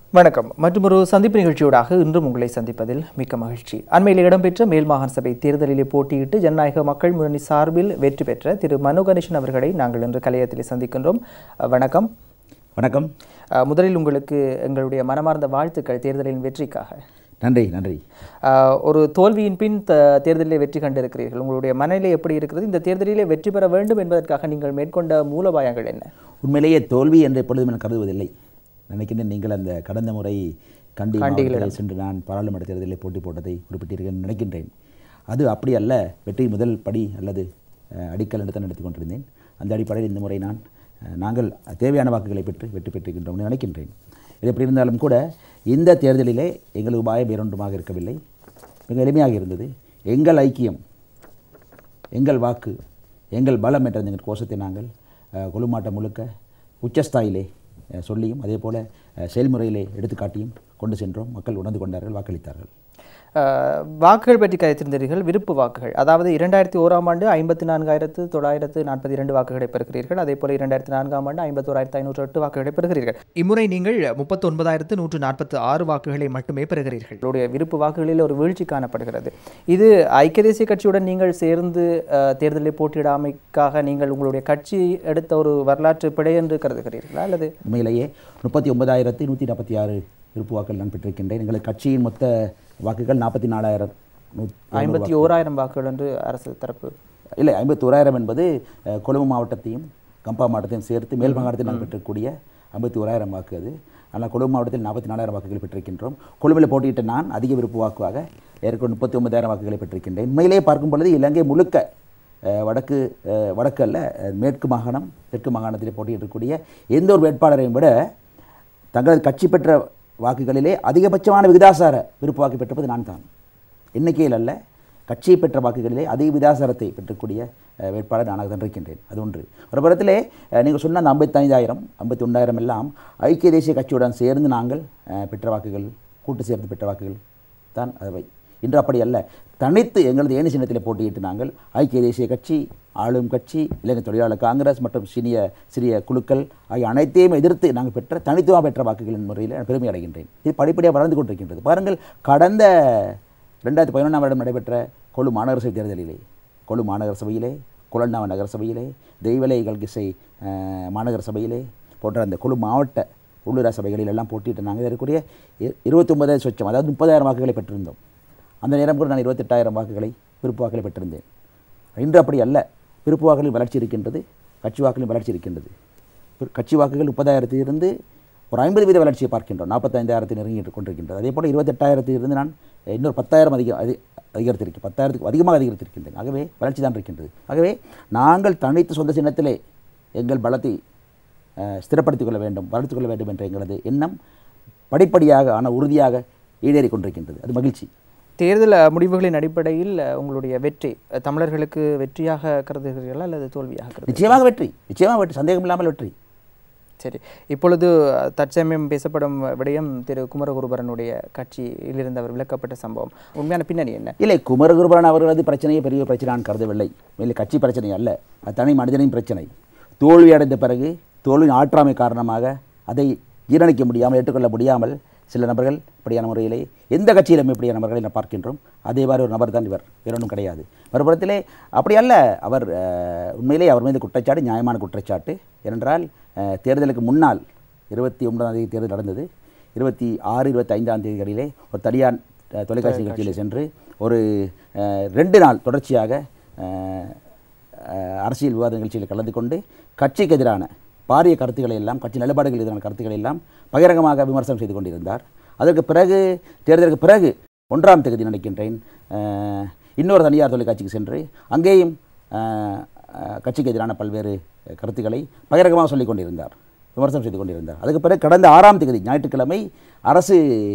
வணக்கம் மற்றொரு சந்திப்பு நிகழ்ச்சியூடாக இன்றும் உங்களை சந்திப்பதில் மிக்க மகிழ்ச்சி அண்மையில் இடம்பெற்ற மேல் மாகாண சபை தேர்தலிலே போட்டியிட்டு ஜனநாயக மக்கள் முன்னணி சார்பில் வெற்றி பெற்ற திரு மனோ கணேசன் அவர்களை நாங்கள் இன்று கலையத்திலே சந்திக்கின்றோம் அஹ், வணக்கம் வணக்கம் அஹ், முதலில் உங்களுக்கு எங்களுடைய மனமார்ந்த வாழ்த்துக்கள் தேர்தலின் வெற்றிக்காக நன்றி நன்றி அஹ், ஒரு தோல்வியின் பின் த தேர்தலிலே வெற்றி கண்டிருக்கிறீர்கள் உங்களுடைய மனநிலை எப்படி இருக்கிறது இந்த தேர்தலிலே வெற்றி பெற வேண்டும் என்பதற்காக நீங்கள் மேற்கொண்ட மூலபாயங்கள் என்ன உண்மையிலேயே தோல்வி என்று எப்பொழுதும் நான் கருதுவதில்லை நினைக்கின்றேன் நீங்கள் அந்த கடந்த முறை கண்டி மாவட்டத்திலே சென்று நான் பாராளுமன்ற தேர்தலில் போட்டி போட்டதை குறிப்பிட்டீர்கள் என்று நினைக்கின்றேன் அது அப்படி அல்ல வெற்றி முதல் படி அல்லது அஹ், அடிக்கல் என்று தான் எடுத்துக் கொண்டிருந்தேன் அந்த அடிப்படையில் இந்த முறை நான் அஹ், நாங்கள் தேவையான வாக்குகளை பெற்று வெற்றி பெற்றிருக்கின்றோம் என்று நினைக்கின்றேன் இது எப்படி இருந்தாலும் கூட இந்த தேர்தலிலே எங்கள் உபாயம் வேறொன்றுமாக இருக்கவில்லை மிக எளிமையாக இருந்தது எங்கள் ஐக்கியம் எங்கள் வாக்கு எங்கள் பலம் என்ற இந்த கோஷத்தை நாங்கள் அஹ், கொலுமாட்டம் முழுக்க உச்சஸ்தாயிலே அஹ், சொல்லியும் அதே போல் செயல்முறையிலே எடுத்துக்காட்டியும் கொண்டு சென்றோம் மக்கள் உணர்ந்து கொண்டார்கள் வாக்களித்தார்கள் அஹ், வாக்குகள் பற்றி கருத்திருந்தீர்கள் விருப்பு வாக்குகள் அதாவது இரண்டாயிரத்தி ஓராம் ஆண்டு ஐம்பத்தி நான்காயிரத்து தொள்ளாயிரத்து நாற்பத்தி இரண்டு வாக்குகளை பெறுகிறீர்கள் அதே போல இரண்டாயிரத்தி நான்காம் ஆண்டு ஐம்பத்தோராயிரத்து ஐநூற்று எட்டு வாக்குகளை பெறுகிறீர்கள் இம்முறை நீங்கள் முப்பத்தி ஒன்பதாயிரத்து நூற்று நாற்பத்தி ஆறு வாக்குகளை மட்டுமே பெறுகிறீர்கள் உங்களுடைய விருப்பு வாக்குகளில் ஒரு வீழ்ச்சி காணப்படுகிறது இது ஐக்கிய தேசிய கட்சியுடன் நீங்கள் சேர்ந்து அஹ், தேர்தலில் போட்டியிடாமைக்காக நீங்கள் உங்களுடைய கட்சி எடுத்த ஒரு வரலாற்று பிழை என்று கருதுகிறீர்களா அல்லது உண்மையிலேயே முப்பத்தி ஒன்பதாயிரத்தி நூற்றி நாற்பத்தி ஆறு விருப்பு வாக்குகள் நான் பெற்றிருக்கின்றேன் எங்கள் கட்சியின் மொத்த வாக்குகள் நாற்பத்தி நாலாயிரம் ஐம்பத்தி ஓராயிரம் வாக்குகள் என்று அரசு தரப்பு இல்லை ஐம்பத்தோராயிரம் என்பது அஹ், கொழும்பு மாவட்டத்தையும் கம்பா மாவட்டத்தையும் சேர்த்து மேல் மாகாணத்தில் நாங்கள் பெற்றக்கூடிய ஐம்பத்தி ஓராயிரம் வாக்கு அது ஆனால் கொழும்பு மாவட்டத்தில் நாற்பத்தி நாலாயிரம் வாக்குகள் பெற்றிருக்கின்றோம் கொழும்பில் போட்டியிட்ட நான் அதிக விருப்பு வாக்குவாக ஏற்கனவே முப்பத்தி ஒன்பதாயிரம் வாக்குகளை பெற்றிருக்கின்றேன் உண்மையிலேயே பார்க்கும் பொழுது இலங்கை முழுக்க அஹ், வடக்கு அஹ், வடக்கு அல்ல அஹ், மேற்கு மாகாணம் தெற்கு மாகாணத்தில் போட்டியிடக்கூடிய எந்த ஒரு வேட்பாளரையும் விட தங்களது கட்சி பெற்ற வாக்குகளிலே அதிகபட்சமான விகிதாசார விருப்பு வாக்கு பெற்றிருப்பது நான் தான் எண்ணிக்கையில் அல்ல கட்சியை பெற்ற வாக்குகளிலே அதிக விதாசாரத்தை பெற்றக்கூடிய அஹ், வேட்பாளர் நானாக தான் இருக்கின்றேன் அது ஒன்று ஒரு புறத்திலே அஹ், நீங்கள் சொன்ன அந்த ஐம்பத்தைந்தாயிரம் ஐம்பத்தி ஒன்றாயிரம் எல்லாம் ஐக்கிய தேசிய கட்சியுடன் சேர்ந்து நாங்கள் அஹ், பெற்ற வாக்குகள் கூட்டு சேர்ந்து பெற்ற வாக்குகள் தான் அவை இன்று அப்படி அல்ல தனித்து எங்களது ஏணி சின்னத்தில் போட்டியிட்டு நாங்கள் ஐக்கிய தேசிய கட்சி ஆளும் கட்சி இலங்கை தொழிலாளர் காங்கிரஸ் மற்றும் சிறிய சிறிய குழுக்கள் ஆகிய அனைத்தையும் எதிர்த்து நாங்கள் பெற்ற தனித்துவமாக பெற்ற வாக்குகளின் முறையில் நான் பெருமை அடைகின்றேன் இது படிப்படியாக வளர்ந்து கொண்டிருக்கின்றது பாருங்கள் கடந்த ரெண்டாயிரத்தி பதினொன்றாம் வருடம் நடைபெற்ற கொழு மாநகர சபை தேர்தலிலே கொழு மாநகர சபையிலே குளண்ணாவ நகர சபையிலே தெய்வலை கல்கிசை அஹ், மாநகர சபையிலே போன்ற அந்த குழு மாவட்ட உள்ளூரா சபைகளில் எல்லாம் போட்டியிட்டு நாங்கள் இதற்குரிய இருபத்தி ஒன்பதாயிரம் சொச்சம் அதாவது முப்பதாயிரம் வாக்குகளை பெற்றிருந்தோம் அந்த நேரம் கூட நான் இருபத்தெட்டாயிரம் வாக்குகளை விருப்பு வாக்குகளை பெற்றிருந்தேன் இன்று அப்படி அல்ல விருப்பு வாக்குகளில் வளர்ச்சி இருக்கின்றது கட்சி வாக்குகளில் வளர்ச்சி இருக்கின்றது பிற- கட்சி வாக்குகள் முப்பதாயிரத்திலிருந்து ஒரு ஐம்பது வீத வளர்ச்சியை பார்க்கின்றோம் நாற்பத்தைந்தாயிரத்தை நெருங்கிட்டு கொண்டிருக்கின்றது அதே போல் இருபத்தெட்டாயிரத்திலிருந்து நான் இன்னொரு பத்தாயிரம் அதிக அதி அதிகரித்திருக்கேன் பத்தாயிரத்துக்கு அதிகமாக அதிகரித்திருக்கின்றேன் ஆகவே வளர்ச்சி தான் இருக்கின்றது ஆகவே நாங்கள் தனித்து சொந்த சின்னத்திலே எங்கள் பலத்தை அஹ், ஸ்திரப்படுத்திக் கொள்ள வேண்டும் வளர்த்துக் கொள்ள வேண்டும் என்ற எங்களது எண்ணம் படிப்படியாக ஆனால் உறுதியாக ஈடேறிக் கொண்டிருக்கின்றது அது மகிழ்ச்சி தேர்தல் அஹ், முடிவுகளின் அடிப்படையில் அஹ், உங்களுடைய வெற்றி அஹ், தமிழர்களுக்கு வெற்றியாக கருதுகிறீர்களா அல்லது தோல்வியாக கருது நிச்சயமாக வெற்றி நிச்சயமாக வெற்றி சந்தேகம் இல்லாமல் வெற்றி சரி இப்பொழுது அஹ், தற்சமயம் பேசப்படும் விடயம் திரு குமரகுருபரனுடைய கட்சியிலிருந்து அவர் விலக்கப்பட்ட சம்பவம் உண்மையான பின்னணி என்ன இல்லை குமரகுருபரன் அவர்களது பிரச்சனையை பெரிய பிரச்சனை நான் கருதவில்லை இல்லை கட்சி பிரச்சனை அல்ல அது தனி மனிதனின் பிரச்சனை தோல்வி அடைந்த பிறகு தோல்வியின் ஆற்றாமை காரணமாக அதை ஜீரணிக்க முடியாமல் ஏற்றுக்கொள்ள முடியாமல் சில நபர்கள் இப்படியான முறையிலே எந்த கட்சியிலும் இப்படியான நபர்களை நான் பார்க்கின்றோம் அதே மாதிரி ஒரு நபர் தான் இவர் வேறொன்றும் கிடையாது மறுபுறத்திலே அப்படி அல்ல அவர் அஹ், உண்மையிலே அவர் மீது குற்றச்சாட்டு நியாயமான குற்றச்சாட்டு ஏனென்றால் அஹ், தேர்தலுக்கு முன்னால் இருபத்தி ஒன்பதாம் தேதி தேர்தல் நடந்தது இருபத்தி ஆறு இருபத்தி ஐந்தாம் தேதிகளிலே ஒரு தனியார் அஹ், தொலைக்காட்சி நிகழ்ச்சியில் சென்று ஒரு அஹ், ரெண்டு நாள் தொடர்ச்சியாக அஹ், அஹ், அரசியல் விவாத நிகழ்ச்சியில் கலந்து கொண்டு கட்சிக்கு எதிரான பாரிய கருத்துக்களை எல்லாம் கட்சி நிலைப்பாடுகள் எதிரான கருத்துக்களை எல்லாம் பகிரங்கமாக விமர்சனம் செய்து கொண்டிருந்தார் அதற்கு பிறகு தேர்தலுக்கு பிறகு ஒன்றாம் தேதி நினைக்கின்றேன் அஹ், இன்னொரு தனியார் தொலைக்காட்சிக்கு சென்று அங்கேயும் அஹ், அஹ், கட்சிக்கு எதிரான பல்வேறு கருத்துக்களை பகிரங்கமாக சொல்லிக் கொண்டிருந்தார் விமர்சனம் செய்து கொண்டிருந்தார் அதுக்கு பிறகு கடந்த ஆறாம் தேதி ஞாயிற்றுக்கிழமை அரசு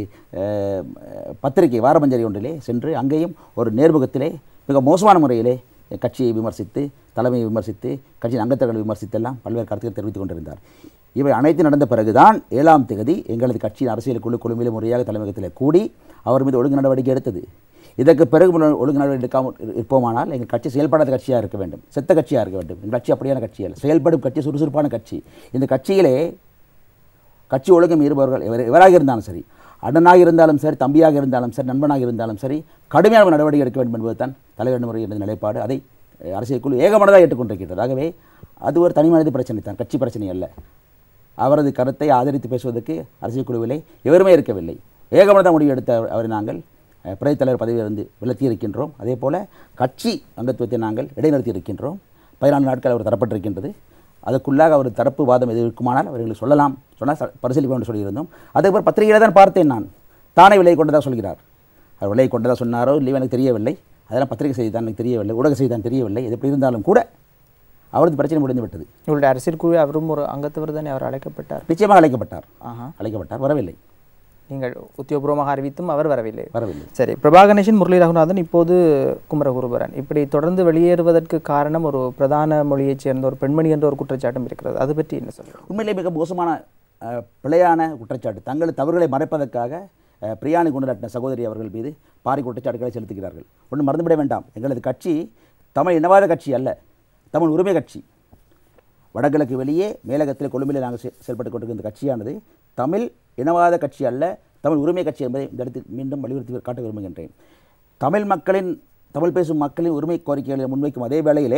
அஹ், பத்திரிகை வாரமஞ்சரி ஒன்றிலே சென்று அங்கேயும் ஒரு நேர்முகத்திலே மிக மோசமான முறையிலே கட்சியை விமர்சித்து தலைமையை விமர்சித்து கட்சியின் அங்கத்தவர்களை விமர்சித்தெல்லாம் பல்வேறு கருத்துக்கள் தெரிவித்துக் கொண்டிருந்தார் இவை அனைத்து நடந்த பிறகுதான் ஏழாம் தேதி எங்களது கட்சியின் அரசியல் குழு குழுமிலே முறையாக தலைமையகத்தில் கூடி அவர் மீது ஒழுங்கு நடவடிக்கை எடுத்தது இதற்கு பிறகு முன்ன- ஒழுங்கு நடவடிக்கை எடுக்காமல் இரு- இருப்போமானால் எங்கள் கட்சி செயல்படாத கட்சியாக இருக்க வேண்டும் செத்த கட்சியாக இருக்க வேண்டும் எங்கள் கட்சி அப்படியான கட்சி அல்ல செயல்படும் கட்சி சுறுசுறுப்பான கட்சி இந்த கட்சியிலே கட்சி ஒழுங்கு மீறுபவர்கள் எவர் எவராக இருந்தாலும் சரி அண்ணனாக இருந்தாலும் சரி தம்பியாக இருந்தாலும் சரி நண்பனாக இருந்தாலும் சரி கடுமையான நடவடிக்கை எடுக்க வேண்டும் என்பதுதான் தலைவர் முறை என்ற நிலைப்பாடு அதை அஹ், அரசியல் குழு ஏகமனதாக ஏற்றுக்கொண்டிருக்கிறது ஆகவே அது ஒரு தனி மனித பிரச்சனை தான் கட்சி பிரச்சனை அல்ல அவரது கருத்தை ஆதரித்து பேசுவதற்கு அரசியல் குழுவிலே எவருமே இருக்கவில்லை ஏகமனத முடிவு எடுத்த அவர்- அவரை நாங்கள் அஹ், பிரதி தலைவர் பதவியிலிருந்து விலத்தி இருக்கின்றோம் அதே போல கட்சி அங்கத்துவத்தை நாங்கள் இடைநிறுத்தி இருக்கின்றோம் பதினான்கு நாட்கள் அவர் தரப்பட்டிருக்கின்றது அதற்குள்ளாக அவர் தரப்பு வாதம் எது இருக்குமானால் அவர்களுக்கு சொல்லலாம் சொன்னால் ச- பரிசீலிப்போம் என்று சொல்லியிருந்தோம் அதேபோல் பத்திரிகையில் தான் பார்த்தேன் நான் தானே விலை கொண்டதாக சொல்கிறார் அவர் விலை கொண்டதாக சொன்னாரோ இல்லையோ எனக்கு தெரியவில்லை அதெல்லாம் பத்திரிகை செய்தி தான் எனக்கு தெரியவில்லை ஊடக செய்தி தான் தெரியவில்லை இது எப்படி இருந்தாலும் கூட அவரது பிரச்சனை முடிந்து விட்டது உங்களுடைய அரசியல் குழு அவரும் ஒரு அங்கத்தவர் தானே அவர் அழைக்கப்பட்டார் நிச்சயமாக அழைக்கப்பட்டார் ஆஹா அழைக்கப்பட்டார் வரவில்லை நீங்கள் உத்தியோகபூர்வமாக அறிவித்தும் அவர் வரவில்லை வரவில்லை சரி பிரபாகணேசன் முரளி ரகுநாதன் இப்போது குமரகுருபரன் இப்படி தொடர்ந்து வெளியேறுவதற்கு காரணம் ஒரு பிரதான மொழியைச் சேர்ந்த ஒரு பெண்மணி என்ற ஒரு குற்றச்சாட்டும் இருக்கிறது அது பற்றி என்ன சொல்லுங்கள் உண்மையிலே மிக மோசமான அஹ், பிழையான குற்றச்சாட்டு தங்களது தவறுகளை மறைப்பதற்காக அஹ், பிரியாணி குண்டரட்ன சகோதரி அவர்கள் மீது பாரி குற்றச்சாட்டுகளை செலுத்துகிறார்கள் ஒன்றும் மறந்துவிட வேண்டாம் எங்களது கட்சி தமிழ் இனவாத கட்சி அல்ல தமிழ் உரிமை கட்சி வடகிழக்கு வெளியே மேலகத்தில் கொழும்பிலே நாங்கள் செ- செயல்பட்டு கொண்டிருக்கிற இந்த கட்சியானது தமிழ் இனவாத கட்சி அல்ல தமிழ் உரிமை கட்சி என்பதை இந்த இடத்தில் மீண்டும் வலியுறுத்தி காட்ட விரும்புகின்றேன் தமிழ் மக்களின் தமிழ் பேசும் மக்களின் உரிமை கோரிக்கைகளை முன்வைக்கும் அதே வேளையிலே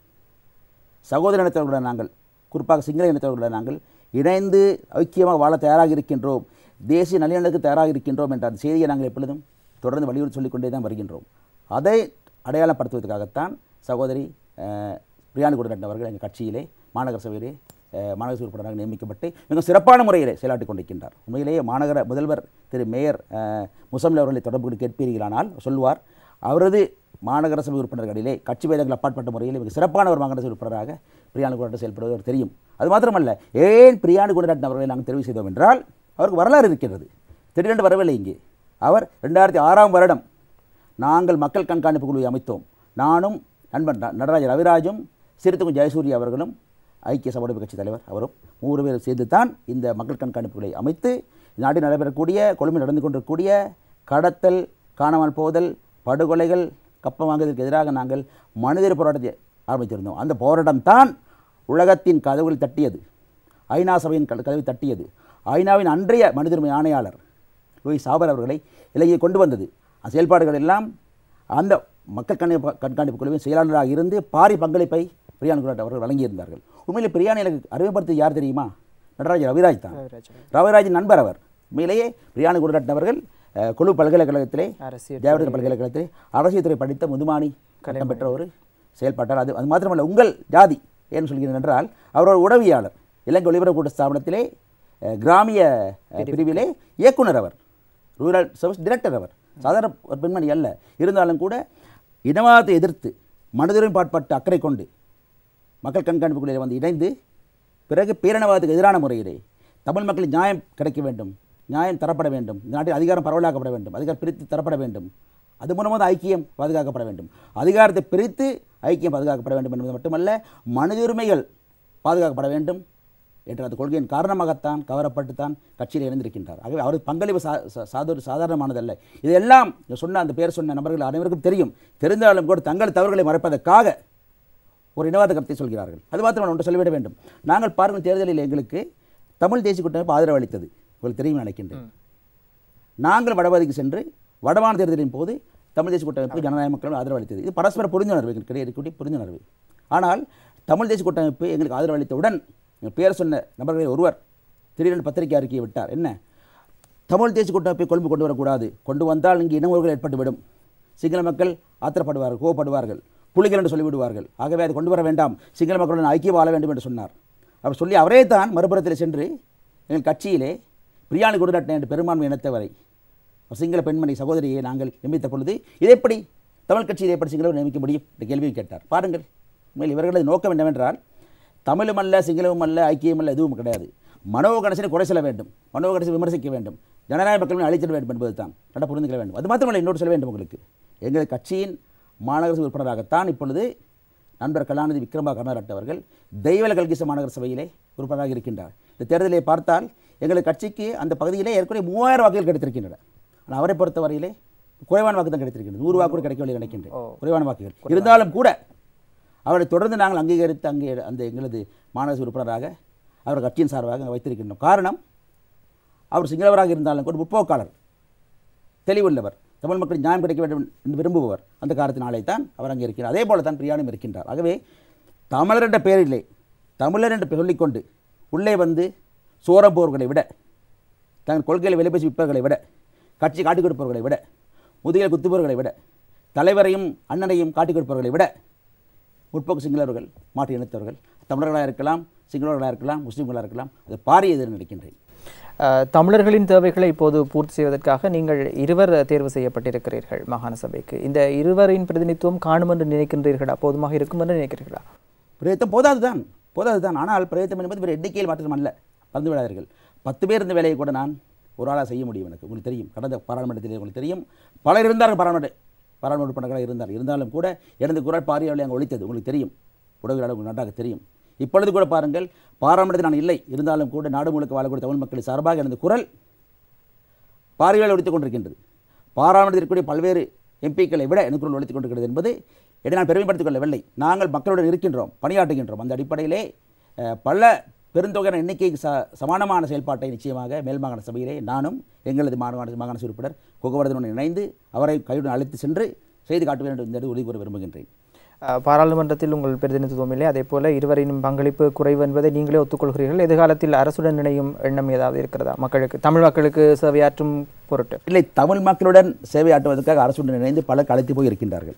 சகோதர இனத்தவர்களுடன் நாங்கள் குறிப்பாக சிங்கள இனத்தவர்களுடன் நாங்கள் இணைந்து ஐக்கியமாக வாழ தயாராக இருக்கின்றோம் தேசிய நல்லிணத்துக்கு தயாராக இருக்கின்றோம் என்ற அந்த செய்தியை நாங்கள் எப்பொழுதும் தொடர்ந்து வலியுறுத்தி சொல்லிக்கொண்டே தான் வருகின்றோம் அதை அடையாளப்படுத்துவதற்காகத்தான் சகோதரி அஹ், பிரியாணி குடரட்ன அவர்கள் எங்கள் கட்சியிலே மாநகர சபையிலே அஹ், மாநகர சபை உறுப்பினராக நியமிக்கப்பட்டு மிக சிறப்பான முறையிலே செயலாற்றிக் கொண்டிருக்கின்றார் உண்மையிலேயே மாநகர முதல்வர் திரு மேயர் அஹ், முசம்ல அவர்களை தொடர்பு கொண்டு கேட்பீர்களானால் சொல்வார் அவரது மாநகர சபை உறுப்பினர்களிலே கட்சி பேதங்கள் அப்பாற்பட்ட முறையில் மிக சிறப்பான ஒரு மாநகர சபை உறுப்பினராக பிரியாணி குண்டரட்டன் செயல்படுவது அவர் தெரியும் அது மாத்திரமல்ல ஏன் பிரியாணி குண்டரட்டன் அவர்களை நாங்கள் தெரிவு செய்தோம் என்றால் அவருக்கு வரலாறு இருக்கிறது திடீரென்று வரவில்லை இங்கே அவர் ரெண்டாயிரத்தி ஆறாம் வருடம் நாங்கள் மக்கள் கண்காணிப்பு குழுவை அமைத்தோம் நானும் நண்பன் ந- நடராஜ ரவிராஜும் சிறுத்துக்கும் ஜெயசூரிய அவர்களும் ஐக்கிய சமூக கட்சி தலைவர் அவரும் மூன்று பேரும் சேர்ந்து தான் இந்த மக்கள் கண்காணிப்பு குழுவை அமைத்து நாட்டில் நடைபெறக்கூடிய கொழும்பில் நடந்து கொண்டிருக்கக்கூடிய கடத்தல் காணாமல் போதல் படுகொலைகள் கப்பம் வாங்குவதற்கு எதிராக நாங்கள் மனிதர் போராட்டத்தை ஆரம்பித்திருந்தோம் அந்த போராட்டம் தான் உலகத்தின் கதவுகள் தட்டியது ஐநா சபையின் கத- கதவை தட்டியது ஐநாவின் அன்றைய மனித உரிமை ஆணையாளர் லூயிஸ் சாபர் அவர்களை இலங்கையை கொண்டு வந்தது அந்த செயல்பாடுகள் எல்லாம் அந்த மக்கள் கண்காணிப்பு கண்காணிப்பு குழுவின் செயலாளராக இருந்து பாரி பங்களிப்பை பிரியாணி குராட் அவர்கள் வழங்கியிருந்தார்கள் உண்மையிலே பிரியாணி எனக்கு அறிமுகப்படுத்தியது யார் தெரியுமா நடராஜ ரவிராஜ் தான் ரவிராஜின் நண்பர் அவர் உண்மையிலேயே பிரியாணி குடரட்ன அவர்கள் அஹ், கொழு பல்கலைக்கழகத்திலே அரசியல் தேவரக பல்கலைக்கழகத்திலே அரசியல் துறை படித்த முதுமானி பட்டம் பெற்ற ஒரு செயல்பாட்டார் அது அது மாத்திரமல்ல உங்கள் ஜாதி ஏன்னு சொல்கிறேன் என்றால் அவர் ஒரு உடவியாளர் இலங்கை ஒலிபரப்பு கூட்ட ஸ்தாபனத்திலே அஹ், கிராமிய அஹ், பிரிவிலே இயக்குனர் அவர் ரூரல் சர்வீஸ் டிரெக்டர் அவர் சாதாரண ஒரு பெண்மணி அல்ல இருந்தாலும் கூட இனவாதத்தை எதிர்த்து மனதுரிமை பாட்பட்டு அக்கறை கொண்டு மக்கள் கண்காணிப்பு குழுவில் வந்து இணைந்து பிறகு பேரினவாதத்துக்கு எதிரான முறையிலே தமிழ் மக்களுக்கு நியாயம் கிடைக்க வேண்டும் நியாயம் தரப்பட வேண்டும் இந்த நாட்டில் அதிகாரம் பரவலாக்கப்பட வேண்டும் அதிகாரம் பிரித்து தரப்பட வேண்டும் அது மூலமாக ஐக்கியம் பாதுகாக்கப்பட வேண்டும் அதிகாரத்தை பிரித்து ஐக்கியம் பாதுகாக்கப்பட வேண்டும் என்பது மட்டுமல்ல மனித உரிமைகள் பாதுகாக்கப்பட வேண்டும் என்ற அந்த கொள்கையின் காரணமாகத்தான் கவரப்பட்டு தான் கட்சியில் இணைந்திருக்கின்றார் ஆகவே அவரது பங்களிப்பு சா சா- சாதாரண சாதாரணமானதல்ல இதெல்லாம் சொன்ன அந்த பேர் சொன்ன நபர்கள் அனைவருக்கும் தெரியும் தெரிந்தாலும் கூட தங்கள் தவறுகளை மறைப்பதற்காக ஒரு இனவாத கருத்தை சொல்கிறார்கள் அது மாத்திரம் ஒன்று சொல்லிவிட வேண்டும் நாங்கள் பாருங்கள் தேர்தலில் எங்களுக்கு தமிழ் தேசிய கூட்டமைப்பு ஆதரவு அளித்தது உங்களுக்கு தெரியும் நினைக்கின்றேன் நாங்கள் வடபாதிக்கு சென்று வடமாநில தேர்தலின் போது தமிழ் தேசிய கூட்டமைப்பு ஜனநாயக மக்கள் ஆதரவு அளித்தது இது பரஸ்பர புரிந்துணர்வு எங்களுக்கு இடையே இருக்கக்கூடிய புரிந்துணர்வு ஆனால் தமிழ் தேசிய கூட்டமைப்பு எங்களுக்கு ஆதரவு அளித்தவுடன் எங்கள் பேர் சொன்ன நபர்களில் ஒருவர் திடீரென்று பத்திரிகை அறிக்கையை விட்டார் என்ன தமிழ் தேசிய கூட்டமைப்பை கொழும்பு கொண்டு வரக்கூடாது கொண்டு வந்தால் இங்கே இனமுறைகள் ஏற்பட்டுவிடும் சிங்கள மக்கள் ஆத்திரப்படுவார்கள் கோவப்படுவார்கள் புலிகள் என்று சொல்லிவிடுவார்கள் ஆகவே அதை கொண்டு வர வேண்டாம் சிங்கள மக்களுடன் ஐக்கியம் வாழ வேண்டும் என்று சொன்னார் அவர் சொல்லி அவரே தான் மறுபுறத்தில் சென்று எங்கள் கட்சியிலே பிரியாணி குடுநட்டை என்று பெரும்பான்மை இனத்தவரை ஒரு சிங்கள பெண்மணி சகோதரியை நாங்கள் நியமித்த பொழுது இது எப்படி தமிழ் கட்சியில் எப்படி சிங்களவர் நியமிக்க முடியும் என்ற கேள்வியை கேட்டார் பாருங்கள் உண்மையில் இவர்களது நோக்கம் என்னவென்றால் தமிழும் அல்ல சிங்களமும் அல்ல ஐக்கியம் அல்ல எதுவும் கிடையாது மனோ கணேசனை குறை சொல்ல வேண்டும் மனோ கணேசனை விமர்சிக்க வேண்டும் ஜனநாயக மக்களும் அழைத்திட வேண்டும் என்பது தான் நட புரிந்துக்க வேண்டும் அது மாத்திரமல்ல இன்னொரு சொல்ல வேண்டும் உங்களுக்கு எங்கள் கட்சியின் மாநகர சபை உறுப்பினராகத்தான் இப்பொழுது நண்பர் கலாநிதி விக்ரமா கருணாரட் அவர்கள் தெய்வல கல்கிச மாநகர சபையிலே உறுப்பினராக இருக்கின்றார் இந்த தேர்தலை பார்த்தால் எங்கள் கட்சிக்கு அந்த பகுதியிலே ஏற்கனவே மூவாயிரம் வாக்குகள் கிடைத்திருக்கின்றன ஆனால் அவரை பொறுத்தவரையிலே குறைவான வாக்கு தான் கிடைத்திருக்கின்றது நூறு வாக்கு கூட கிடைக்கவில்லை நினைக்கின்றேன் குறைவான வாக்குகள் இருந்தாலும் கூட அவரை தொடர்ந்து நாங்கள் அங்கீகரித்து அங்கே அந்த எங்களது மாநகர சபை உறுப்பினராக அவர் கட்சியின் சார்பாக அங்கே வைத்திருக்கின்றோம் காரணம் அவர் சிங்களவராக இருந்தாலும் கூட முற்போக்காளர் தெளிவுள்ளவர் தமிழ் மக்கள் நியாயம் கிடைக்க வேண்டும் என்று விரும்புபவர் அந்த காரணத்தினாலே தான் அவர் அங்கே இருக்கிறார் அதே போல தான் பிரியாணியும் இருக்கின்றார் ஆகவே தமிழர் என்ற பெயரிலே தமிழர் என்று சொல்லிக்கொண்டு உள்ளே வந்து சோரம் போர்களை விட தங்கள் கொள்கைகளை வெளிப்பேசி விற்பவர்களை விட கட்சி காட்டிக் கொடுப்பவர்களை விட முதுகில் குத்துபவர்களை விட தலைவரையும் அண்ணனையும் காட்டிக் கொடுப்பவர்களை விட முற்போக்கு சிங்களவர்கள் மாற்று இனத்தவர்கள் தமிழர்களாக இருக்கலாம் சிங்களவர்களாக இருக்கலாம் முஸ்லீம்களாக இருக்கலாம் அது பாரிய எதிர் நினைக்கின்றேன் அஹ், தமிழர்களின் தேவைகளை இப்போது பூர்த்தி செய்வதற்காக நீங்கள் இருவர் தேர்வு செய்யப்பட்டிருக்கிறீர்கள் மாகாண சபைக்கு இந்த இருவரின் பிரதிநிதித்துவம் காணும் என்று நினைக்கின்றீர்களா போதுமாக இருக்கும் என்று நினைக்கிறீர்களா பிரயத்தம் போதாதுதான் போதாதுதான் ஆனால் பிரயத்தம் என்பது வேறு எண்ணிக்கையில் மாற்றம் அல்ல மறந்து விடாதீர்கள் பத்து பேர் இந்த வேலையை கூட நான் ஒரு ஆளாக செய்ய முடியும் எனக்கு உங்களுக்கு தெரியும் கடந்த பாராளுமன்றத்தில் உங்களுக்கு தெரியும் பலர் இருந்தார்கள் பாராளுமன்ற பாராளுமன்ற உறுப்பினர்களாக இருந்தார் இருந்தாலும் கூட எனது குரல் பாரியாவில் அங்கே ஒழித்தது உங்களுக்கு தெரியும் உடவுகளால் உங்களுக்கு நன்றாக தெரியும் இப்பொழுது கூட பாருங்கள் பாராளுமன்றத்தில் நான் இல்லை இருந்தாலும் கூட நாடு முழுக்க வாழக்கூடிய தமிழ் மக்கள் சார்பாக எனது குரல் பார்வையால் ஒழித்துக் கொண்டிருக்கின்றது பாராளுமன்றத்தில் இருக்கக்கூடிய பல்வேறு எம்பிக்களை விட எனக்கு குரல் ஒழித்துக் கொண்டிருக்கிறது என்பது இதை நான் பெருமைப்படுத்திக் கொள்ளவில்லை நாங்கள் மக்களுடன் இருக்கின்றோம் பணியாற்றுகின்றோம் அந்த அடிப்படையிலே அஹ், பல பெருந்தொகையான எண்ணிக்கைக்கு ச சமானமான செயல்பாட்டை நிச்சயமாக மேல் மாகாண சபையிலே நானும் எங்களது மாகாண மாகாண உறுப்பினர் குகவர்தனுடன் இணைந்து அவரை கையுடன் அழைத்து சென்று செய்து காட்டுவேன் என்று இந்த இடத்தில் உறுதி கூற விரும்புகின்றேன் அஹ், பாராளுமன்றத்தில் உங்கள் பிரதிநிதித்துவம் இல்லை அதே போல இருவரின் பங்களிப்பு குறைவு என்பதை நீங்களே ஒத்துக்கொள்கிறீர்கள் எதிர்காலத்தில் அரசுடன் இணையும் எண்ணம் ஏதாவது இருக்கிறதா மக்களுக்கு தமிழ் மக்களுக்கு சேவையாற்றும் பொருட்டு இல்லை தமிழ் மக்களுடன் சேவையாற்றுவதற்காக அரசுடன் இணைந்து பலர் கலைத்து போய் இருக்கின்றார்கள்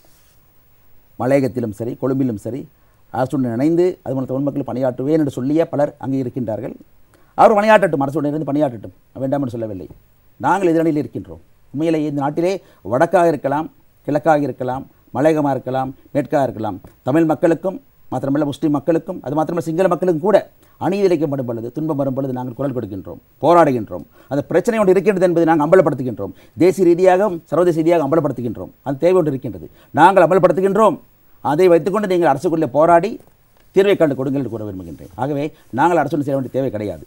மலையகத்திலும் சரி கொழும்பிலும் சரி அரசுடன் இணைந்து அது மூலம் தமிழ் மக்கள் பணியாற்றுவேன் என்று சொல்லிய பலர் அங்கே இருக்கின்றார்கள் அவர் பணியாற்றட்டும் அரசுடன் இருந்து பணியாற்றட்டும் வேண்டாம் என்று சொல்லவில்லை நாங்கள் எதிரணியில் இருக்கின்றோம் உண்மையிலேயே இந்த நாட்டிலே வடக்காக இருக்கலாம் கிழக்காக இருக்கலாம் மலையகமாக இருக்கலாம் மேற்காக இருக்கலாம் தமிழ் மக்களுக்கும் மாத்திரமல்ல முஸ்லீம் மக்களுக்கும் அது மாத்திரமல்ல சிங்கள மக்களுக்கும் கூட அநீதி இழைக்கப்படும் பொழுது துன்பம் வரும் பொழுது நாங்கள் குரல் கொடுக்கின்றோம் போராடுகின்றோம் அந்த பிரச்சனை ஒன்று இருக்கின்றது என்பதை நாங்கள் அம்பலப்படுத்துகின்றோம் தேசிய ரீதியாகவும் சர்வதேச ரீதியாக அம்பலப்படுத்துகின்றோம் அது தேவை ஒன்று இருக்கின்றது நாங்கள் அமல்படுத்துகின்றோம் அதை வைத்துக்கொண்டு நீங்கள் அரசுக்குள்ளே போராடி தீர்வை கண்டு கொடுங்கள் என்று கூற விரும்புகின்றேன் ஆகவே நாங்கள் அரசுடன் சேர வேண்டிய தேவை கிடையாது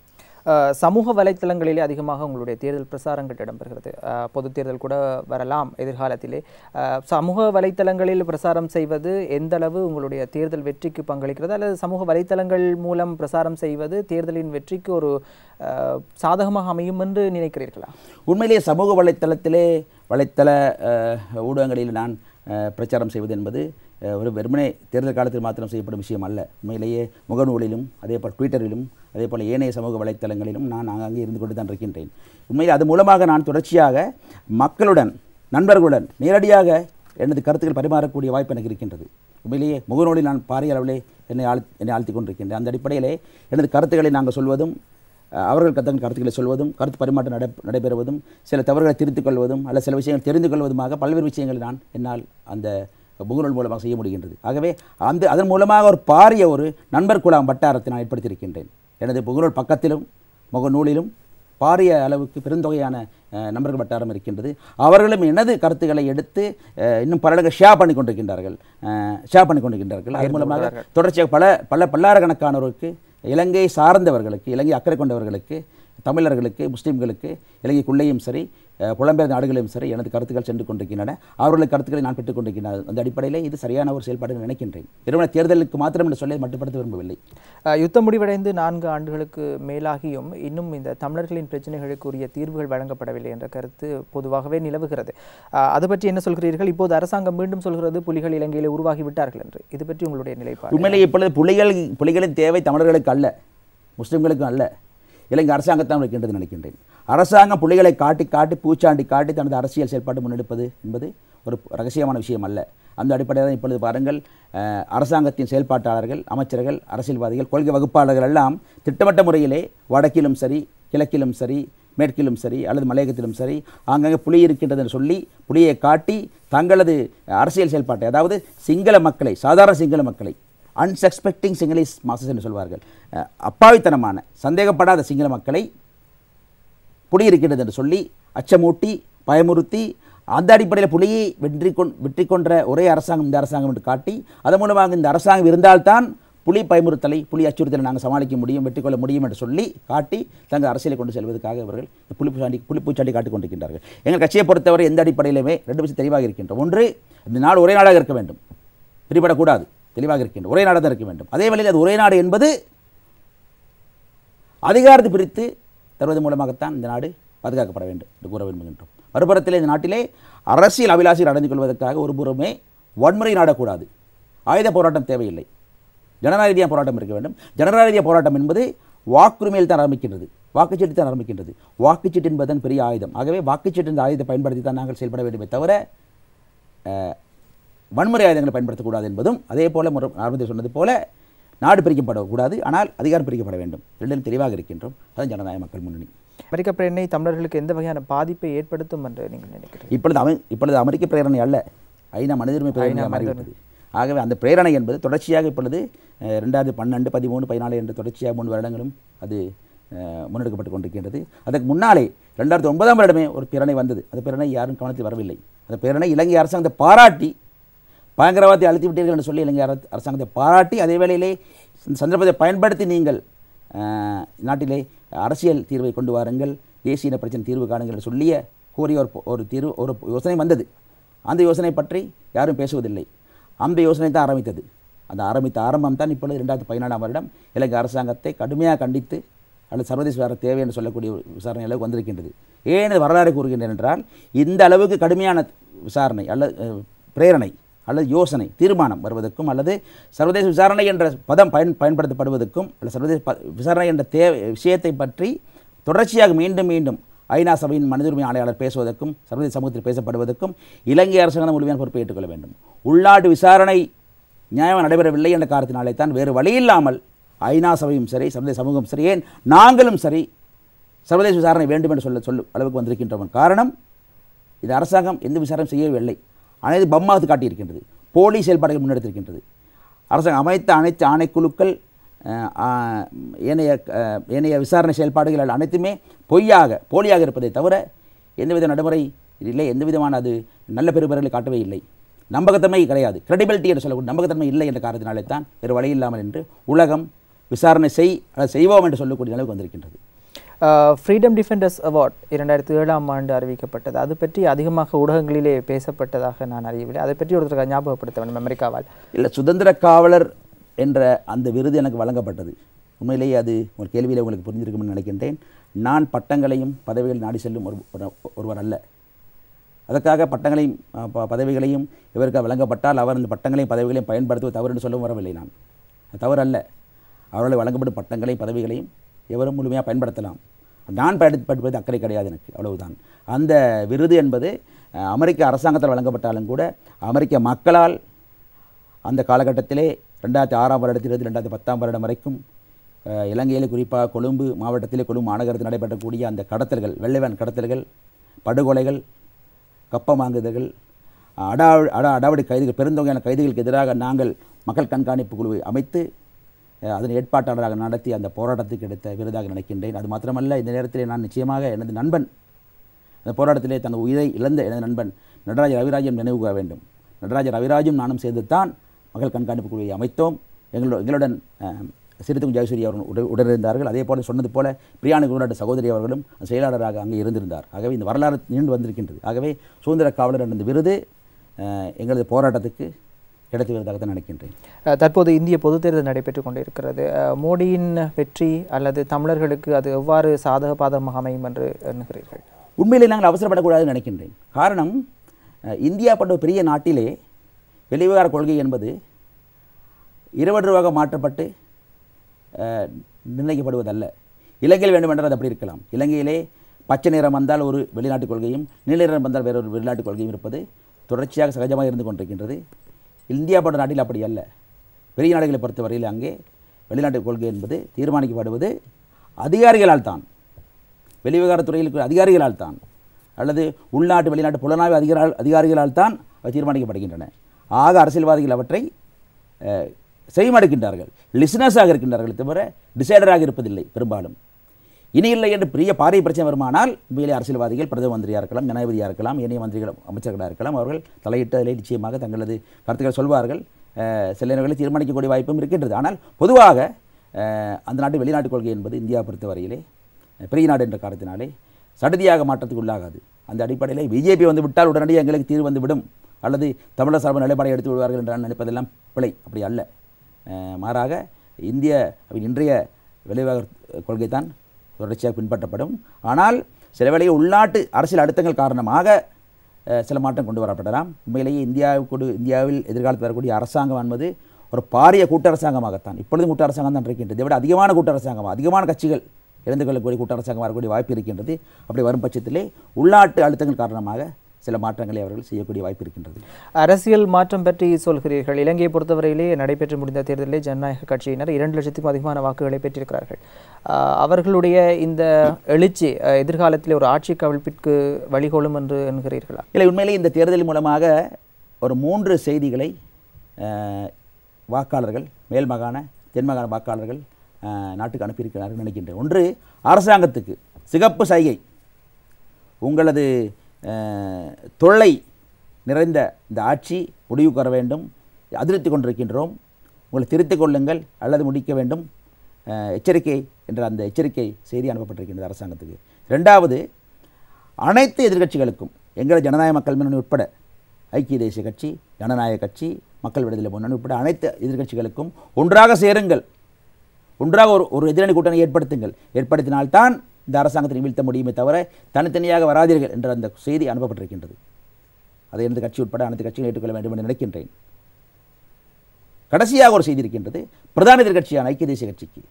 அஹ், சமூக வலைத்தளங்களிலே அதிகமாக உங்களுடைய தேர்தல் பிரசாரங்கள் இடம்பெறுகிறது அஹ், பொதுத் தேர்தல் கூட வரலாம் எதிர்காலத்திலே அஹ், சமூக வலைத்தளங்களில் பிரசாரம் செய்வது எந்த அளவு உங்களுடைய தேர்தல் வெற்றிக்கு பங்களிக்கிறது அல்லது சமூக வலைத்தளங்கள் மூலம் பிரசாரம் செய்வது தேர்தலின் வெற்றிக்கு ஒரு அஹ், சாதகமாக அமையும் என்று நினைக்கிறீர்களா உண்மையிலேயே சமூக வலைத்தளத்திலே வலைத்தள அஹ், ஊடகங்களில் நான் அஹ், பிரச்சாரம் செய்வது என்பது அஹ், ஒரு வெறுமனே தேர்தல் காலத்தில் மாத்திரம் செய்யப்படும் விஷயம் அல்ல உண்மையிலேயே முகநூலிலும் அதே போல் ட்விட்டரிலும் அதே போல் ஏனைய சமூக வலைத்தளங்களிலும் நான் அங்கங்கே இருந்து கொண்டு தான் இருக்கின்றேன் உண்மையில் அது மூலமாக நான் தொடர்ச்சியாக மக்களுடன் நண்பர்களுடன் நேரடியாக எனது கருத்துக்கள் பரிமாறக்கூடிய வாய்ப்பு எனக்கு இருக்கின்றது உண்மையிலேயே முகநூலில் நான் பாரிய அளவிலே என்னை ஆழ் என்னை ஆழ்த்தி கொண்டிருக்கின்றேன் அந்த அடிப்படையிலே எனது கருத்துக்களை நாங்கள் சொல்வதும் அஹ், அவர்கள் தங்கள் கருத்துக்களை சொல்வதும் கருத்து பரிமாற்றம் நடை நடைபெறுவதும் சில தவறுகளை திருத்திக் கொள்வதும் அல்ல சில விஷயங்கள் தெரிந்து கொள்வதுமாக பல்வேறு விஷயங்களை நான் என்னால் அந்த முகநூல் மூலமாக செய்ய முடிகின்றது ஆகவே அந்த அதன் மூலமாக ஒரு பாரிய ஒரு நண்பர் குழாம் வட்டாரத்தை நான் ஏற்படுத்தியிருக்கின்றேன் எனது முகநூல் பக்கத்திலும் முகநூலிலும் பாரிய அளவுக்கு பெருந்தொகையான அஹ், நண்பர்கள் வட்டாரம் இருக்கின்றது அவர்களும் எனது கருத்துக்களை எடுத்து அஹ், இன்னும் பல இடங்கள் ஷேர் பண்ணி கொண்டிருக்கின்றார்கள் ஷேர் பண்ணி கொண்டிருக்கின்றார்கள் அது மூலமாக தொடர்ச்சியாக பல பல பல்லாயிரக்கணக்கானோருக்கு இலங்கை சார்ந்தவர்களுக்கு இலங்கை அக்கறை கொண்டவர்களுக்கு தமிழர்களுக்கு முஸ்லீம்களுக்கு இலங்கைக்குள்ளேயும் சரி அஹ், புலம்பெயர் நாடுகளிலும் சரி எனது கருத்துக்கள் சென்று கொண்டிருக்கின்றன அவர்களுடைய கருத்துக்களை நான் பெற்றுக் கொண்டிருக்கின்றேன் அந்த அடிப்படையில் இது சரியான ஒரு செயல்பாடு என்று நினைக்கின்றேன் வெறுமனே தேர்தலுக்கு மாத்திரம் என்று சொல்லி மட்டுப்படுத்த விரும்பவில்லை அஹ், யுத்தம் முடிவடைந்து நான்கு ஆண்டுகளுக்கு மேலாகியும் இன்னும் இந்த தமிழர்களின் பிரச்சனைகளுக்கு உரிய தீர்வுகள் வழங்கப்படவில்லை என்ற கருத்து பொதுவாகவே நிலவுகிறது அஹ், அது பற்றி என்ன சொல்கிறீர்கள் இப்போது அரசாங்கம் மீண்டும் சொல்கிறது புலிகள் இலங்கையில் உருவாகி விட்டார்கள் என்று இது பற்றி உங்களுடைய நிலைப்பாடு உண்மையிலே இப்பொழுது புலிகள் புலிகளின் தேவை தமிழர்களுக்கு அல்ல முஸ்லிம்களுக்கும் அல்ல இலங்கை அரசாங்கத்தான் இருக்கின்றது நினைக்கின்றேன் அரசாங்கம் புலிகளை காட்டி காட்டி பூச்சாண்டி காட்டி தனது அரசியல் செயல்பாடு முன்னெடுப்பது என்பது ஒரு ரகசியமான விஷயம் அல்ல அந்த அடிப்படையில் தான் இப்பொழுது பாருங்கள் அஹ், அரசாங்கத்தின் செயல்பாட்டாளர்கள் அமைச்சர்கள் அரசியல்வாதிகள் கொள்கை வகுப்பாளர்கள் எல்லாம் திட்டமிட்ட முறையிலே வடக்கிலும் சரி கிழக்கிலும் சரி மேற்கிலும் சரி அல்லது மலையகத்திலும் சரி ஆங்காங்கே புலி இருக்கின்றது என்று சொல்லி புலியை காட்டி தங்களது அரசியல் செயல்பாட்டை அதாவது சிங்கள மக்களை சாதாரண சிங்கள மக்களை அன்செக்ஸ்பெக்டிங் சிங்களீஸ் மாசஸ் என்று சொல்வார்கள் அஹ், அப்பாவித்தனமான சந்தேகப்படாத சிங்கள மக்களை புலி இருக்கின்றது என்று சொல்லி அச்சமூட்டி பயமுறுத்தி அந்த அடிப்படையில் புலியை வெற்றி கொண் வெற்றி கொன்ற ஒரே அரசாங்கம் இந்த அரசாங்கம் என்று காட்டி அதன் மூலமாக இந்த அரசாங்கம் இருந்தால்தான் புலி பயமுறுத்தலை புலி அச்சுறுத்தலை நாங்கள் சமாளிக்க முடியும் வெற்றி கொள்ள முடியும் என்று சொல்லி காட்டி தங்கள் அரசியலை கொண்டு செல்வதற்காக இவர்கள் இந்த புலிப்பூச்சாண்டி புலிப்பூச்சாண்டி காட்டிக் கொண்டிருக்கின்றார்கள் எங்கள் கட்சியை பொறுத்தவரை எந்த அடிப்படையிலுமே ரெண்டு விஷயம் தெளிவாக இருக்கின்றோம் ஒன்று இந்த நாடு ஒரே நாடாக இருக்க வேண்டும் பிரிபடக்கூடாது தெளிவாக இருக்கின்றோம் ஒரே நாடாக தான் இருக்க வேண்டும் அதே வேளையில் அது ஒரே நாடு என்பது அதிகாரத்தை பிரித்து தருவது மூலமாகத்தான் இந்த நாடு பாதுகாக்கப்பட வேண்டும் என்று கூற விரும்புகின்றோம் மறுபுறத்தில் இந்த நாட்டிலே அரசியல் அபிலாஷைகள் அடைந்து கொள்வதற்காக ஒரு புறமே வன்முறை நாடக்கூடாது ஆயுத போராட்டம் தேவையில்லை ஜனநாயக ரீதியாக போராட்டம் இருக்க வேண்டும் ஜனநாயக ரீதியாக போராட்டம் என்பது வாக்குரிமையில் தான் ஆரம்பிக்கின்றது வாக்குச்சீட்டு தான் ஆரம்பிக்கின்றது வாக்குச்சீட்டு என்பதன் பெரிய ஆயுதம் ஆகவே வாக்குச்சீட்டு என்ற ஆயுதத்தை பயன்படுத்தி தான் நாங்கள் செயல்பட வேண்டுமே தவிர அஹ், வன்முறை ஆயுதங்களை பயன்படுத்தக்கூடாது என்பதும் அதே போல முறை ஆரம்பத்தில் சொன்னது போல நாடு பிரிக்கப்படக்கூடாது ஆனால் அதிகாரம் பிரிக்கப்பட வேண்டும் ரெண்டிலும் தெளிவாக இருக்கின்றோம் அது ஜனநாயக மக்கள் முன்னணி அமெரிக்க பிரேரணை தமிழர்களுக்கு எந்த வகையான பாதிப்பை ஏற்படுத்தும் என்று நீங்கள் நினைக்கிறீர்கள் இப்பொழுது அமை இப்பொழுது அமெரிக்க பிரேரணை அல்ல ஐநா மனிதரிமை பிரேரணை மாறிவிட்டது ஆகவே அந்த பிரேரணை என்பது தொடர்ச்சியாக இப்பொழுது அஹ், ரெண்டாயிரத்தி பன்னெண்டு பதிமூணு பதினாலு என்று தொடர்ச்சியாக மூணு வருடங்களும் அது அஹ், முன்னெடுக்கப்பட்டு கொண்டிருக்கின்றது அதற்கு முன்னாலே ரெண்டாயிரத்தி ஒன்பதாம் வருடமே ஒரு பிரேரணை வந்தது அந்த பிரேரணை யாரும் கவனத்தில் வரவில்லை அந்த பிரேரணை இலங்கை அரசாங்கத்தை பாராட்டி பயங்கரவாதத்தை அழுத்தி விட்டீர்கள் என்று சொல்லி இலங்கை அரச- அரசாங்கத்தை பாராட்டி அதே வேளையிலே இந்த சந்தர்ப்பத்தை பயன்படுத்தி நீங்கள் அஹ், நாட்டிலே அரசியல் தீர்வை கொண்டு வாருங்கள் தேசிய இன பிரச்சனை தீர்வு காணுங்கள் என்று சொல்லிய கூறிய ஒரு பொ- ஒரு தீர்வு ஒரு யோசனை வந்தது அந்த யோசனை பற்றி யாரும் பேசுவதில்லை அந்த யோசனை தான் ஆரம்பித்தது அந்த ஆரம்பித்த ஆரம்பம் தான் இப்பொழுது ரெண்டாயிரத்தி பதினாலாம் வருடம் இலங்கை அரசாங்கத்தை கடுமையாக கண்டித்து அல்லது சர்வதேச விசாரணை தேவை என்று சொல்லக்கூடிய ஒரு விசாரணை அளவுக்கு வந்திருக்கின்றது ஏன் இது வரலாறு கூறுகின்றேன் என்றால் இந்த அளவுக்கு கடுமையான விசாரணை அல்லது அஹ், பிரேரணை அல்லது யோசனை தீர்மானம் வருவதற்கும் அல்லது சர்வதேச விசாரணை என்ற பதம் பயன் பயன்படுத்தப்படுவதற்கும் அல்லது சர்வதேச ப- விசாரணை என்ற தே விஷயத்தை பற்றி தொடர்ச்சியாக மீண்டும் மீண்டும் ஐநா சபையின் மனித உரிமை ஆணையாளர் பேசுவதற்கும் சர்வதேச சமூகத்தில் பேசப்படுவதற்கும் இலங்கை அரசாங்கம் முழுமையான பொறுப்பை ஏற்றுக்கொள்ள வேண்டும் உள்நாட்டு விசாரணை நியாயம் நடைபெறவில்லை என்ற காரணத்தினாலே தான் வேறு வழியில்லாமல் ஐநா சபையும் சரி சர்வதேச சமூகம் சரி ஏன் நாங்களும் சரி சர்வதேச விசாரணை வேண்டும் என்று சொல்ல சொல்லும் அளவுக்கு வந்திருக்கின்றோம் காரணம் இது அரசாங்கம் எந்த விசாரணை செய்யவில்லை அனைத்து பம்மாத்து காட்டியிருக்கின்றது போலி செயல்பாடுகள் முன்னெடுத்திருக்கின்றது அரசாங்கம் அமைத்த அனைத்து ஆணைக்குழுக்கள் அஹ், ஆஹ், ஏனைய அஹ், ஏனைய விசாரணை செயல்பாடுகள் அனைத்துமே பொய்யாக போலியாக இருப்பதை தவிர எந்தவித நடைமுறை இல்லை எந்த விதமான அது நல்ல பெருபெறலை காட்டவே இல்லை நம்பகத்தன்மை கிடையாது கிரெடிபிலிட்டி என்று சொல்லக்கூடிய நம்பகத்தன்மை இல்லை என்ற காரணத்தினாலே தான் வேறு வழி இல்லாமல் என்று உலகம் விசாரணை செய் அல்லது செய்வோம் என்று சொல்லக்கூடிய அளவுக்கு வந்திருக்கின்றது ஃப்ரீடம் டிஃபெண்டர்ஸ் அவார்ட் இரண்டாயிரத்தி ஏழாம் ஆண்டு அறிவிக்கப்பட்டது அது பற்றி அதிகமாக ஊடகங்களிலே பேசப்பட்டதாக நான் அறியவில்லை அதை பற்றி ஒருத்தருக்கு ஞாபகப்படுத்த வேண்டும் அமெரிக்காவால் இல்லை சுதந்திர காவலர் என்ற அந்த விருது எனக்கு வழங்கப்பட்டது உண்மையிலேயே அது ஒரு கேள்வியில் உங்களுக்கு புரிஞ்சிருக்கும்னு நினைக்கின்றேன் நான் பட்டங்களையும் பதவிகள் நாடி செல்லும் ஒரு ஒரு- ஒருவர் அல்ல அதற்காக பட்டங்களையும் அஹ், ப- பதவிகளையும் இவருக்கு வழங்கப்பட்டால் அவர் அந்த பட்டங்களையும் பதவிகளையும் பயன்படுத்துவது தவறு என்று சொல்லவும் வரவில்லை நான் அது தவறு அல்ல அவர்களுக்கு வழங்கப்படும் பட்டங்களையும் பதவிகளையும் எவரும் முழுமையாக பயன்படுத்தலாம் நான் பயன்படுத்துவது அக்கறை கிடையாது எனக்கு அவ்வளவுதான் அந்த விருது என்பது அஹ், அமெரிக்க அரசாங்கத்தால் வழங்கப்பட்டாலும் கூட அமெரிக்க மக்களால் அந்த காலகட்டத்திலே ரெண்டாயிரத்தி ஆறாம் வருடத்திலிருந்து ரெண்டாயிரத்தி பத்தாம் வருடம் வரைக்கும் அஹ், இலங்கையிலே குறிப்பாக கொழும்பு மாவட்டத்திலே கொழும்பு மாநகரத்தில் நடைபெறக்கூடிய அந்த கடத்தல்கள் வெள்ளைவன் கடத்தல்கள் படுகொலைகள் கப்பமாங்குதல்கள் அடா அடா அடாவடி கைதுகள் பெருந்தொகையான கைதுகளுக்கு எதிராக நாங்கள் மக்கள் கண்காணிப்பு குழுவை அமைத்து அஹ், அதன் ஏற்பாட்டாளராக நடத்தி அந்த போராட்டத்துக்கு எடுத்த விருதாக நினைக்கின்றேன் அது மாத்திரமல்ல இந்த நேரத்தில் நான் நிச்சயமாக எனது நண்பன் அந்த போராட்டத்திலே தன் உயிரை இழந்த எனது நண்பன் நடராஜ ரவிராஜன் நினைவு கூற வேண்டும் நடராஜ ரவிராஜும் நானும் சேர்ந்து தான் மக்கள் கண்காணிப்பு குழுவை அமைத்தோம் எங்களோட எங்களுடன் அஹ், சிறுத்துக்கும் ஜெயசூரி அவர்கள் உட உடனிருந்தார்கள் அதே போல சொன்னது போல பிரியாணி குருநாட்டு சகோதரி அவர்களும் செயலாளராக அங்கே இருந்திருந்தார் ஆகவே இந்த வரலாறு நீண்டு வந்திருக்கின்றது ஆகவே சுதந்திர காவலர் என்ற இந்த விருது அஹ், எங்களது போராட்டத்துக்கு கிடைத்து வருவதாகத்தான் நினைக்கின்றேன் அஹ், தற்போது இந்திய பொதுத் தேர்தல் நடைபெற்று கொண்டிருக்கிறது அஹ், மோடியின் வெற்றி அல்லது தமிழர்களுக்கு அது எவ்வாறு சாதக பாதகமாக அமையும் என்று எண்ணுகிறீர்கள் உண்மையிலே நாங்கள் அவசரப்படக்கூடாதுன்னு நினைக்கின்றேன் காரணம் அஹ், இந்தியா போன்ற ஒரு பெரிய நாட்டிலே வெளிவிவகார கொள்கை என்பது இருவற்றுவாக மாற்றப்பட்டு அஹ், நிர்ணயிக்கப்படுவதல்ல இலங்கையில் வேண்டுமென்றால் அது அப்படி இருக்கலாம் இலங்கையிலே பச்சை நிறம் வந்தால் ஒரு வெளிநாட்டு கொள்கையும் நீல நிறம் வந்தால் வேறொரு வெளிநாட்டு கொள்கையும் இருப்பது தொடர்ச்சியாக சகஜமாக இருந்து கொண்டிருக்கின்றது இந்தியா போன்ற நாட்டில் அப்படி அல்ல பெரிய நாடுகளை பொறுத்தவரையில் அங்கே வெளிநாட்டு கொள்கை என்பது தீர்மானிக்கப்படுவது அதிகாரிகளால் தான் வெளிவிவகாரத்துறையில் இருக்கிற அதிகாரிகளால் தான் அல்லது உள்நாட்டு வெளிநாட்டு புலனாய்வு அதிகார அதிகாரிகளால் தான் அவை தீர்மானிக்கப்படுகின்றன ஆக அரசியல்வாதிகள் அவற்றை அஹ், செய்மடுக்கின்றார்கள் லிசனர்ஸாக இருக்கின்றார்கள் தவிர டிசைடராக இருப்பதில்லை பெரும்பாலும் இனி இல்லை என்று பெரிய பாரிய பிரச்சனை வருமானால் உண்மையிலே அரசியல்வாதிகள் பிரதம மந்திரியாக இருக்கலாம் ஜனாதிபதியாக இருக்கலாம் ஏனைய மந்திரிகள் அமைச்சர்களாக இருக்கலாம் அவர்கள் தலையிட்டு அதிலே நிச்சயமாக தங்களது கருத்துக்கள் சொல்வார்கள் அஹ், சில நேரங்களில் தீர்மானிக்கக்கூடிய வாய்ப்பும் இருக்கின்றது ஆனால் பொதுவாக அஹ், அந்த நாட்டு வெளிநாட்டு கொள்கை என்பது இந்தியா பொறுத்தவரையிலே பெரிய நாடு என்ற காரணத்தினாலே சடுதியாக மாற்றத்துக்கு உள்ளாகாது அந்த அடிப்படையில் பிஜேபி வந்து விட்டால் உடனடியாக எங்களுக்கு தீர்வு வந்து விடும் அல்லது தமிழர் சார்பு நிலைப்பாடை எடுத்து விடுவார்கள் என்று நான் நினைப்பதெல்லாம் பிழை அப்படி அல்ல அஹ் மாறாக இந்திய இன்றைய விளைவாக கொள்கை தான் தொடர்ச்சியாக பின்பற்றப்படும் ஆனால் சில வேளையில் உள்நாட்டு அரசியல் அழுத்தங்கள் காரணமாக அஹ், சில மாற்றம் கொண்டு வரப்படலாம் உண்மையிலேயே இந்தியாவுக்கு இந்தியாவில் எதிர்காலத்தில் வரக்கூடிய அரசாங்கம் என்பது ஒரு பாரிய கூட்டரசாங்கமாகத்தான் இப்பொழுதும் கூட்டரசாங்கம் தான் இருக்கின்றது இதை விட அதிகமான கூட்டரசாங்கம் அதிகமான கட்சிகள் இழந்து கொள்ளக்கூடிய கூட்டரசாங்கம் வரக்கூடிய வாய்ப்பு இருக்கின்றது அப்படி வரும் பட்சத்திலே உள்நாட்டு அழுத்தங்கள் காரணமாக சில மாற்றங்களை அவர்கள் செய்யக்கூடிய வாய்ப்பு இருக்கின்றது அரசியல் மாற்றம் பற்றி சொல்கிறீர்கள் இலங்கையை பொறுத்தவரையிலே நடைபெற்று முடிந்த தேர்தலிலே ஜனநாயக கட்சியினர் இரண்டு லட்சத்துக்கும் அதிகமான வாக்குகளை பெற்றிருக்கிறார்கள் ஆஹ் அவர்களுடைய இந்த எழுச்சி ஆஹ் எதிர்காலத்திலே ஒரு ஆட்சி கவிழ்ப்பிற்கு வழிகோலும் என்று என்கிறீர்களா இல்லை உண்மையிலே இந்த தேர்தல் மூலமாக ஒரு மூன்று செய்திகளை அஹ், வாக்காளர்கள் மேல் மாகாண தென் மாகாண வாக்காளர்கள் அஹ், நாட்டுக்கு அனுப்பியிருக்கிறார்கள் நினைக்கின்றேன் ஒன்று அரசாங்கத்துக்கு சிகப்பு சைகை உங்களது அஹ், தொல்லை நிறைந்த இந்த ஆட்சி முடிவுக்கு வர வேண்டும் அதிருப்தி கொண்டிருக்கின்றோம் உங்களை திருத்திக் கொள்ளுங்கள் அல்லது முடிக்க வேண்டும் அஹ், எச்சரிக்கை என்ற அந்த எச்சரிக்கை செய்தி அனுப்பப்பட்டிருக்கின்றது அரசாங்கத்துக்கு ரெண்டாவது அனைத்து எதிர்க்கட்சிகளுக்கும் எங்கள் ஜனநாயக மக்கள் முன்னணி உட்பட ஐக்கிய தேசிய கட்சி ஜனநாயக கட்சி மக்கள் விடுதலை முன்னணி உட்பட அனைத்து எதிர்க்கட்சிகளுக்கும் ஒன்றாக சேருங்கள் ஒன்றாக ஒரு ஒரு எதிரணி கூட்டணி ஏற்படுத்துங்கள் ஏற்படுத்தினால்தான் இந்த அரசாங்கத்தை வீழ்த்த முடியுமே தவிர தனித்தனியாக வராதீர்கள் என்ற அந்த செய்தி அனுப்பப்பட்டிருக்கின்றது அதை எனது கட்சி உட்பட அனைத்து கட்சிகளும் ஏற்றுக்கொள்ள வேண்டும் என்று நினைக்கின்றேன் கடைசியாக ஒரு செய்தி இருக்கின்றது பிரதான எதிர்க்கட்சியான ஐக்கிய தேசிய கட்சிக்கு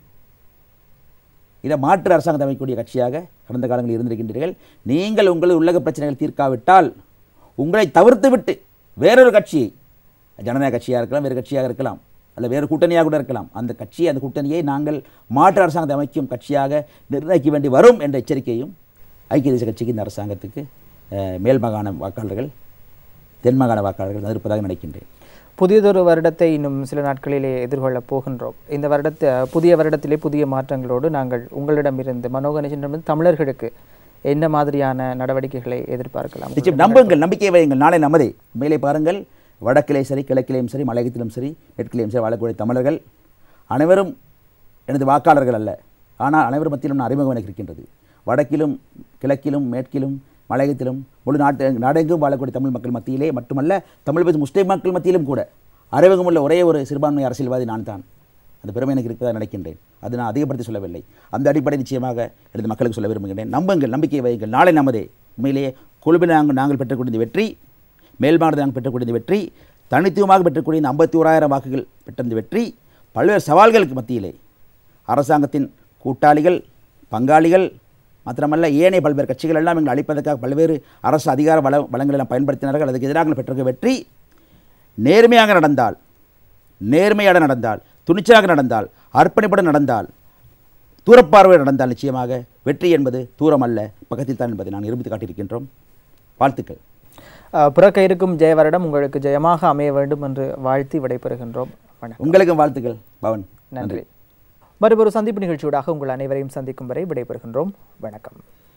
இதை மாற்று அரசாங்கத்தை அமைக்கக்கூடிய கட்சியாக கடந்த காலங்களில் இருந்திருக்கின்றீர்கள் நீங்கள் உங்களது உள்ளக பிரச்சனைகள் தீர்க்காவிட்டால் உங்களை தவிர்த்து விட்டு வேறொரு கட்சியை ஜனநாயக கட்சியாக இருக்கலாம் வேறு கட்சியாக இருக்கலாம் அல்ல வேறு கூட்டணியாக கூட இருக்கலாம் அந்த கட்சி அந்த கூட்டணியை நாங்கள் மாற்று அரசாங்கத்தை அமைக்கும் கட்சியாக நிர்ணயிக்க வேண்டி வரும் என்ற எச்சரிக்கையும் ஐக்கிய தேசிய கட்சிக்கு இந்த அரசாங்கத்துக்கு அஹ், மேல் மாகாண வாக்காளர்கள் தென் மாகாண வாக்காளர்கள் இருப்பதாக நினைக்கின்றேன் புதியதொரு வருடத்தை இன்னும் சில நாட்களிலே எதிர்கொள்ளப் போகின்றோம் இந்த வருடத்தை புதிய வருடத்திலே புதிய மாற்றங்களோடு நாங்கள் உங்களிடமிருந்து மனோகணேசனிடமிருந்து தமிழர்களுக்கு என்ன மாதிரியான நடவடிக்கைகளை எதிர்பார்க்கலாம் நிச்சயம் நம்புங்கள் நம்பிக்கை வையுங்கள் நாளை நமதே மேலே பாருங்கள் வடக்கிலே சரி கிழக்கிலேயும் சரி மலையகத்திலும் சரி தெற்கிலேயும் சரி வாழக்கூடிய தமிழர்கள் அனைவரும் எனது வாக்காளர்கள் அல்ல ஆனால் அனைவரும் மத்தியிலும் நான் அறிமுகம் எனக்கு இருக்கின்றது வடக்கிலும் கிழக்கிலும் மேற்கிலும் மலையகத்திலும் முழு நாட்டு நாடெங்கும் வாழக்கூடிய தமிழ் மக்கள் மத்தியிலே மட்டுமல்ல தமிழ் பேசும் முஸ்லீம் மக்கள் மத்தியிலும் கூட அறிமுகம் உள்ள ஒரே ஒரு சிறுபான்மை அரசியல்வாதி நான் தான் அந்த பெருமை எனக்கு இருப்பதாக நினைக்கின்றேன் அது நான் அதிகப்படுத்தி சொல்லவில்லை அந்த அடிப்படை நிச்சயமாக எனது மக்களுக்கு சொல்ல விரும்புகின்றேன் நம்புங்கள் நம்பிக்கை வையுங்கள் நாளை நமதே உண்மையிலேயே குழுவில் நாங்கள் நாங்கள் பெற்றக்கூடிய இந்த வெற்றி மேல் மாநிலத்தில் நாங்கள் பெற்றக்கூடிய இந்த வெற்றி தனித்துவமாக பெற்றக்கூடிய இந்த ஐம்பத்தி ஓராயிரம் வாக்குகள் பெற்ற இந்த வெற்றி பல்வேறு சவால்களுக்கு மத்தியிலே அரசாங்கத்தின் கூட்டாளிகள் பங்காளிகள் மாத்திரமல்ல ஏனைய பல்வேறு கட்சிகள் எல்லாம் எங்களை அளிப்பதற்காக பல்வேறு அரசு அதிகார வள வளங்களை எல்லாம் பயன்படுத்தினார்கள் அதுக்கு எதிராக நாங்கள் பெற்றிருக்க வெற்றி நேர்மையாக நடந்தால் நேர்மையாக நடந்தால் துணிச்சலாக நடந்தால் அர்ப்பணிப்புடன் நடந்தால் தூரப்பார்வையோடு நடந்தால் நிச்சயமாக வெற்றி என்பது தூரம் அல்ல பக்கத்தில் தான் என்பதை நான் நிரூபித்து காட்டியிருக்கின்றோம் வாழ்த்துக்கள் அஹ், பிறக்க இருக்கும் ஜெய வருடம் உங்களுக்கு ஜெயமாக அமைய வேண்டும் என்று வாழ்த்தி விடைபெறுகின்றோம் வணக்கம் உங்களுக்கும் வாழ்த்துக்கள் பவன் நன்றி மறுபொரு சந்திப்பு நிகழ்ச்சியூடாக உங்கள் அனைவரையும் சந்திக்கும் வரை விடைபெறுகின்றோம் வணக்கம்